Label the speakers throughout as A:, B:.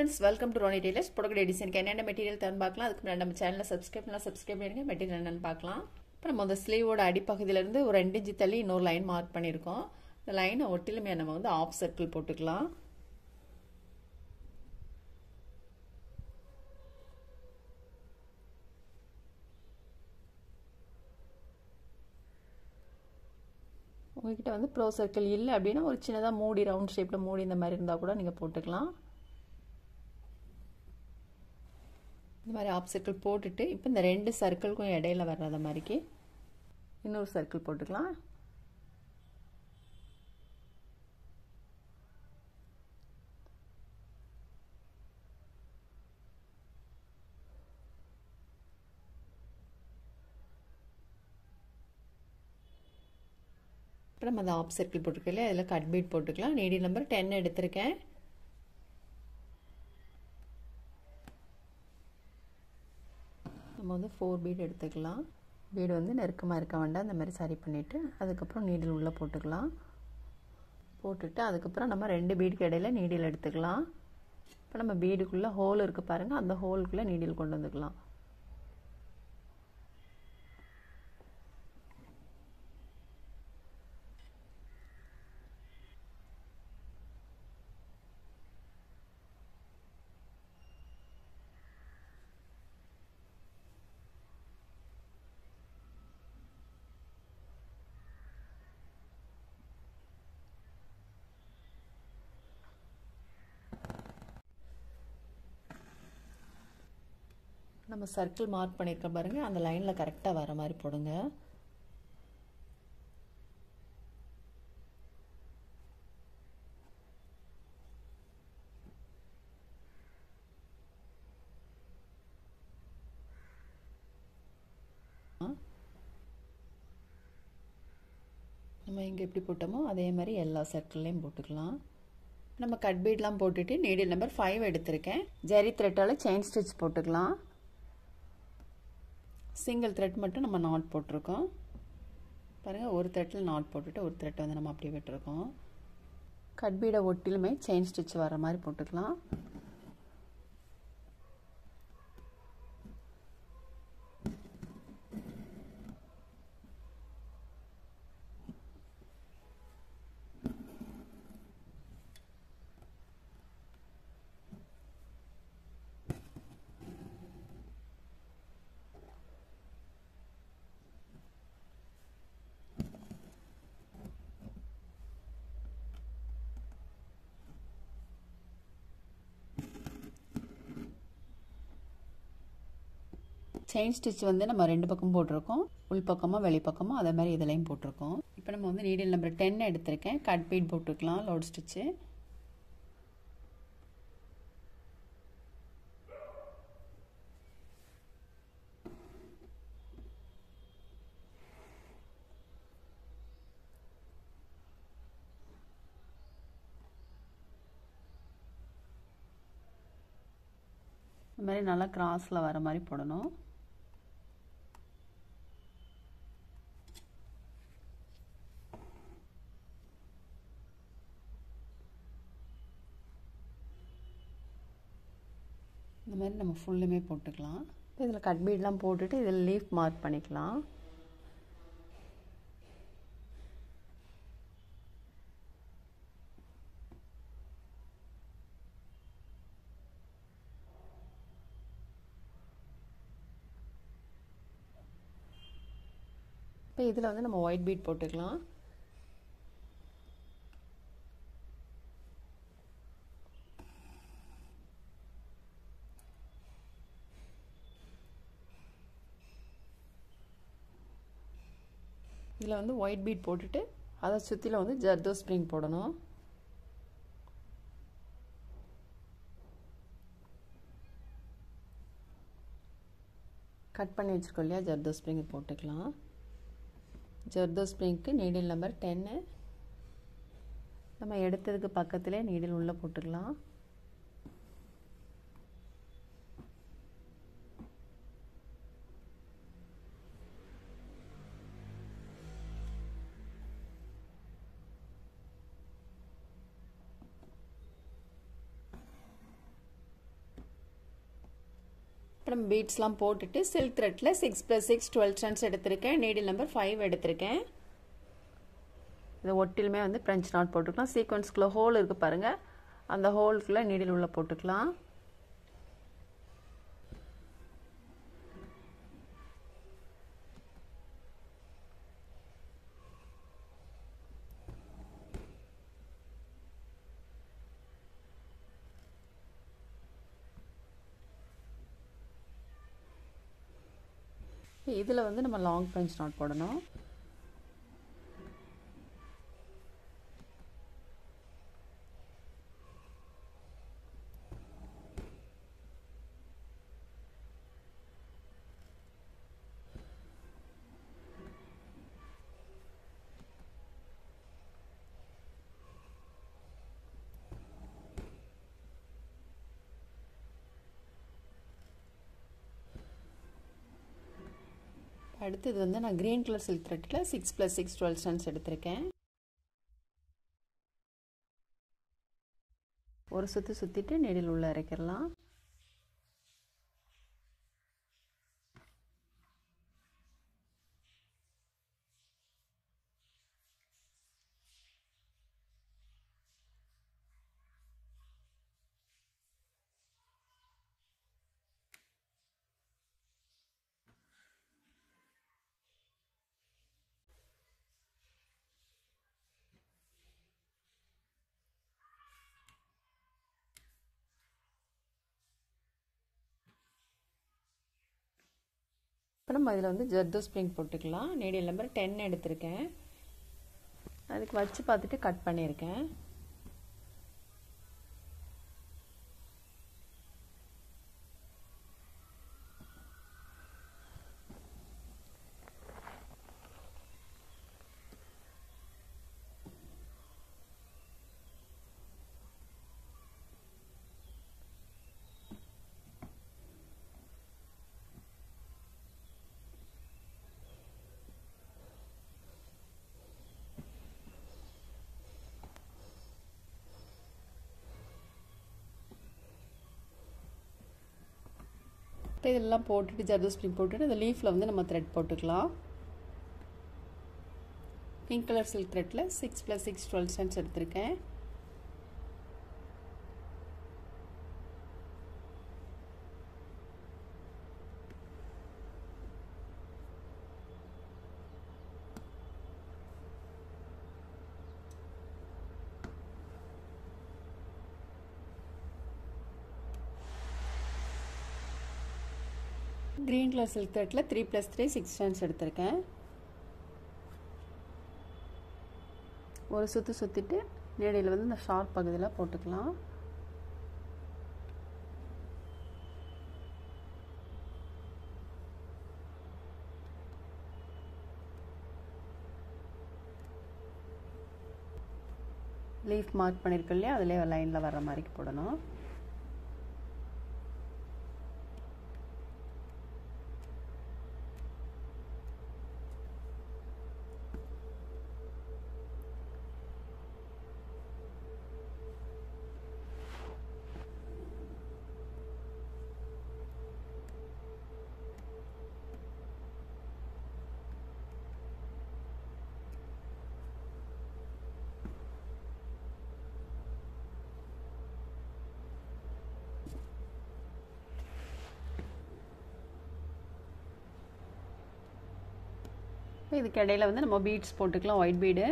A: friends welcome to Roni tailors புடக்கூடிய டிசைனுக்கு என்னென்ன மெட்டீரியல் தரணும் பார்க்கலாம் அதுக்கு முன்னாடி நம்ம சேனலை சப்ஸ்கிரைப் பண்ணலாம் சப்ஸ்கிரைப் பண்ணிடுங்க மெட்டீரியல் என்னென்னு பார்க்கலாம் இப்போ நம்ம அந்த ஸ்லீவோட அடிப்பகுதியிலேருந்து ஒரு ரெண்டு இன்ச்சு தள்ளி இன்னொரு லைன் மார்க் பண்ணியிருக்கோம் இந்த லைனை ஒட்டிலுமே நம்ம வந்து ஆஃப் சர்க்கிள் போட்டுக்கலாம் உங்ககிட்ட வந்து ப்ளோ சர்க்கிள் இல்லை அப்படின்னா ஒரு சின்னதாக மூடி ரவுண்ட் ஷேப்பில் மூடி இந்த மாதிரி இருந்தால் கூட நீங்கள் போட்டுக்கலாம் இந்த மாதிரி ஆப் சர்க்கிள் போட்டுட்டு இப்போ இந்த ரெண்டு சர்க்கிள்க்கும் இடையில வர்றத மாதிரிக்கு இன்னொரு சர்க்கிள் போட்டுக்கலாம் அப்புறம் அந்த ஆப் சர்க்கிள் போட்டுக்கல அதில் கட் பீட் போட்டுக்கலாம் நீடி நம்பர் டென் எடுத்திருக்கேன் நம்ம வந்து ஃபோர் பீட் எடுத்துக்கலாம் பீடு வந்து நெருக்கமாக இருக்க வேண்டாம் இந்த மாதிரி சரி பண்ணிவிட்டு அதுக்கப்புறம் நீடில் உள்ளே போட்டுக்கலாம் போட்டுட்டு அதுக்கப்புறம் நம்ம ரெண்டு பீடுக்கு இடையில நீடில் எடுத்துக்கலாம் இப்போ நம்ம பீடுக்குள்ளே ஹோல் இருக்குது பாருங்கள் அந்த ஹோலுக்குள்ளே நீடில் கொண்டு வந்துக்கலாம் நம்ம சர்க்கிள் மார்க் பண்ணியிருக்க பாருங்கள் அந்த லைனில் கரெக்டாக வர மாதிரி போடுங்க நம்ம இங்கே எப்படி போட்டோமோ அதே மாதிரி எல்லா சர்க்கிள்லேயும் போட்டுக்கலாம் நம்ம கட் பீட்லாம் போட்டுட்டு நீடில் நம்பர் ஃபைவ் எடுத்திருக்கேன் ஜெரி த்ரெட்டால் செயின் ஸ்டிச் போட்டுக்கலாம் சிங்கிள் த்ரெட் மட்டும் நம்ம நாட் போட்டிருக்கோம் பாருங்கள் ஒரு த்ரெட்டில் நாட் போட்டுட்டு ஒரு த்ரெட்டை வந்து நம்ம அப்படியே விட்டுருக்கோம் கட் பீடை ஒட்டிலுமே செயின் ஸ்டிச் வர மாதிரி போட்டுக்கலாம் செயின் ஸ்டிச் வந்து நம்ம ரெண்டு பக்கம் போட்டிருக்கோம் உள் பக்கமாக வெளிப்பக்கமாக அதே மாதிரி இதுலையும் போட்டிருக்கோம் இப்போ நம்ம வந்து நீடில் நம்பர் டென் எடுத்திருக்கேன் கட் பீட் போட்டுக்கலாம் லோட் ஸ்டிச்சு இந்த மாதிரி நல்லா கிராஸில் வர மாதிரி போடணும் இந்த மாதிரி நம்ம ஃபுல்லுமே போட்டுக்கலாம் இப்போ இதில் கட் பீட்லாம் போட்டுட்டு இதில் லீஃப் மார்க் பண்ணிக்கலாம் இப்போ இதில் வந்து நம்ம ஒயிட் பீட் போட்டுக்கலாம் இதில் வந்து ஒயிட் பீட் போட்டுட்டு அதை சுற்றில வந்து ஜர்தோ ஸ்ப்ரிங் போடணும் கட் பண்ணி வச்சுருக்கோம் இல்லையா ஜர்தோ ஸ்ப்ரிங் போட்டுக்கலாம் ஜர்தோ ஸ்ப்ரிங்க்கு நீடில் நம்பர் டென்னு நம்ம எடுத்ததுக்கு பக்கத்துலேயே நீடில் உள்ளே போட்டுக்கலாம் இப்போ நம்ம பீட்ஸ்லாம் போட்டுட்டு சில்க் த்ரெட்டில் six plus six twelve strands எடுத்திருக்கேன் நீடில் நம்பர் ஃபைவ் எடுத்திருக்கேன் இதை ஒட்டிலுமே வந்து ஃப்ரெஞ்ச் நாட் போட்டுக்கலாம் சீக்வன்ஸ்குள்ளே ஹோல் இருக்குது பாருங்கள் அந்த ஹோல்குள்ளே நீடில் உள்ள போட்டுக்கலாம் இதில் வந்து நம்ம லாங் பஞ்ச் நாட் போடணும் அடுத்தது வந்து நான் க்ரீன் கலர் சில்க் த்ரெட்டில் six plus six twelve strands எடுத்திருக்கேன் ஒரு சுற்றி சுற்றிட்டு நெடில் உள்ள இறக்கிடலாம் இப்போ நம்ம இதில் வந்து ஜர்தோ ஸ்ப்ரிங் போட்டுக்கலாம் நீடியல் நம்பர் டென் எடுத்திருக்கேன் அதுக்கு வச்சு பார்த்துட்டு கட் பண்ணியிருக்கேன் இப்போ இதெல்லாம் போட்டுட்டு ஜர்தோ ஸ்ப்ரிங் போட்டுட்டு அந்த லீஃபில் வந்து நம்ம த்ரெட் போட்டுக்கலாம் பிங்க் கலர் சில்க் த்ரெட்டில் six plus six twelve strands எடுத்திருக்கேன் க்ரீன் கலர் சில்க் த்ரெட்டில் three plus three six strands எடுத்திருக்கேன் ஒரு சுற்று சுற்றிட்டு நீடையில் வந்து இந்த ஷார்ப் பகுதியில் போட்டுக்கலாம் லீஃப் மார்க் பண்ணியிருக்கோம் இல்லையா அதிலே லைனில் வர்ற மாதிரி போடணும் இதுக்கு இடையில வந்து நம்ம பீட்ஸ் போட்டுக்கலாம் ஒயிட் பீடு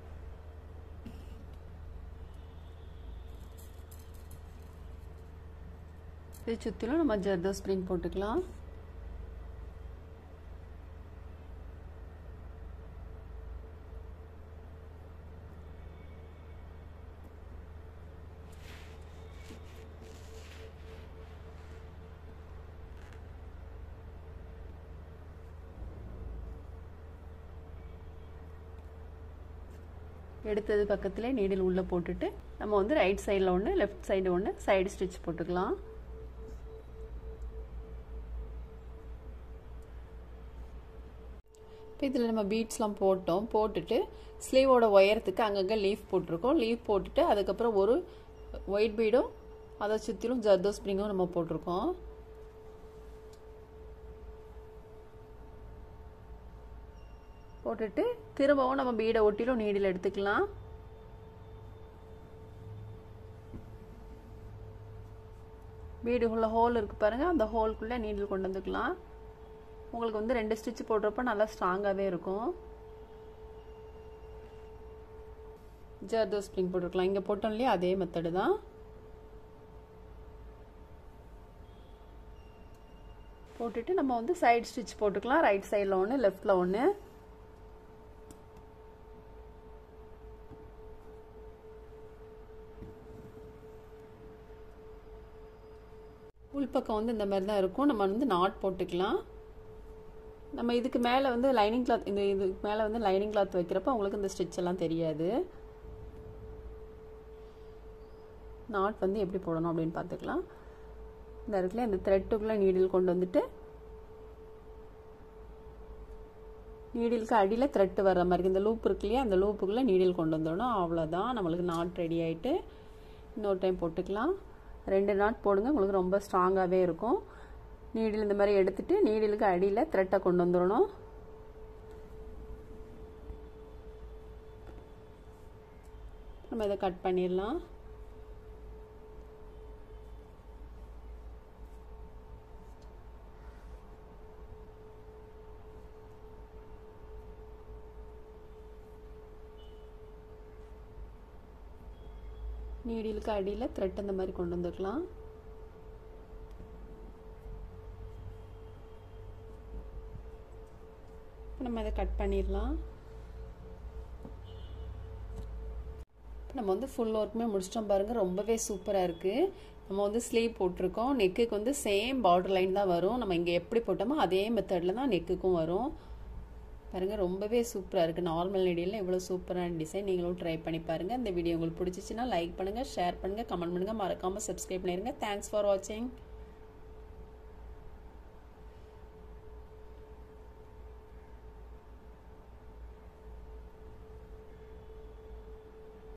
A: இது சுற்றிலும் நம்ம ஜர்தோ ஸ்ப்ரிங் போட்டுக்கலாம் எடுத்தது பக்கத்தில் நீடில் உள்ளே போட்டுட்டு நம்ம வந்து ரைட் சைடில் ஒன்று லெஃப்ட் சைடு ஒன்று சைடு ஸ்டிச் போட்டுக்கலாம் இப்போ இதில் நம்ம பீட்ஸ்லாம் போட்டோம் போட்டுட்டு ஸ்லீவோட ஒயரத்துக்கு அங்கங்கே லீஃப் போட்டிருக்கோம் லீஃப் போட்டுட்டு அதுக்கப்புறம் ஒரு ஒயிட் பீடும் அதை சுற்றிலும் ஜர்தோ ஸ்ப்ரிங்கும் நம்ம போட்டிருக்கோம் போட்டுட்டு திரும்பவும் நம்ம பீடை ஒட்டிலும் நீடில் எடுத்துக்கலாம் பீடுக்குள்ளே ஹோல் இருக்குது பாருங்கள் அந்த ஹோல்குள்ளே நீடில் கொண்டு வந்துக்கலாம் உங்களுக்கு வந்து ரெண்டு ஸ்டிச் போடுறப்ப நல்லா ஸ்ட்ராங்காகவே இருக்கும் ஜர்தோ ஸ்ப்ரிங் போட்டுருக்கலாம் இங்கே போட்டோம் இல்லையா அதே மெத்தடு தான் போட்டுட்டு நம்ம வந்து சைடு ஸ்டிச் போட்டுக்கலாம் ரைட் சைடில் ஒன்று லெஃப்டில் ஒன்று உள்பக்கம் வந்து இந்த மாதிரி தான் இருக்கும் நம்ம வந்து நாட் போட்டுக்கலாம் நம்ம இதுக்கு மேலே வந்து லைனிங் கிளாத் இந்த இதுக்கு மேலே வந்து லைனிங் கிளாத் வைக்கிறப்ப உங்களுக்கு இந்த ஸ்டிச் எல்லாம் தெரியாது நாட் வந்து எப்படி போடணும் அப்படின்னு பார்த்துக்கலாம் இந்த இடத்துல இந்த த்ரெட்டுக்குள்ளே நீடில் கொண்டு வந்துட்டு நீடிலுக்கு அடியில் த்ரெட்டு வர்ற மாதிரி இந்த லூப் இருக்கு இல்லையா அந்த லூப்புக்குள்ளே நீடில் கொண்டு வந்துடணும் அவ்வளோதான் நம்மளுக்கு நாட் ரெடி ஆகிட்டு இன்னொரு டைம் போட்டுக்கலாம் ரெண்டு நாட் போடுங்க உங்களுக்கு ரொம்ப ஸ்ட்ராங்காகவே இருக்கும் நீடில் இந்த மாதிரி எடுத்துட்டு நீடிலுக்கு அடியில் த்ரெட்டை கொண்டு வந்துடணும் நம்ம இதை கட் பண்ணிடலாம் நீடிலுக்கு அடியில் த்ரெட் இந்த மாதிரி கொண்டு வந்துக்கலாம் நம்ம அதை கட் பண்ணிடலாம் நம்ம வந்து ஃபுல் ஒர்க்குமே முடிச்சிட்டோம் பாருங்கள் ரொம்பவே சூப்பராக இருக்குது நம்ம வந்து ஸ்லீவ் போட்டிருக்கோம் நெக்குக்கு வந்து சேம் பார்டர் லைன் தான் வரும் நம்ம இங்கே எப்படி போட்டோமோ அதே மெத்தடில் தான் நெக்குக்கும் வரும் பாருங்கள் ரொம்பவே சூப்பராக இருக்குது நார்மல் நெடியில் இவ்வளோ சூப்பரான டிசைன் நீங்களும் ட்ரை பண்ணி பாருங்கள் இந்த வீடியோ உங்களுக்கு பிடிச்சிச்சின்னா லைக் பண்ணுங்கள் ஷேர் பண்ணுங்கள் கமெண்ட் பண்ணுங்கள் மறக்காமல் சப்ஸ்கிரைப் பண்ணிடுங்க தேங்க்ஸ் ஃபார் வாட்சிங்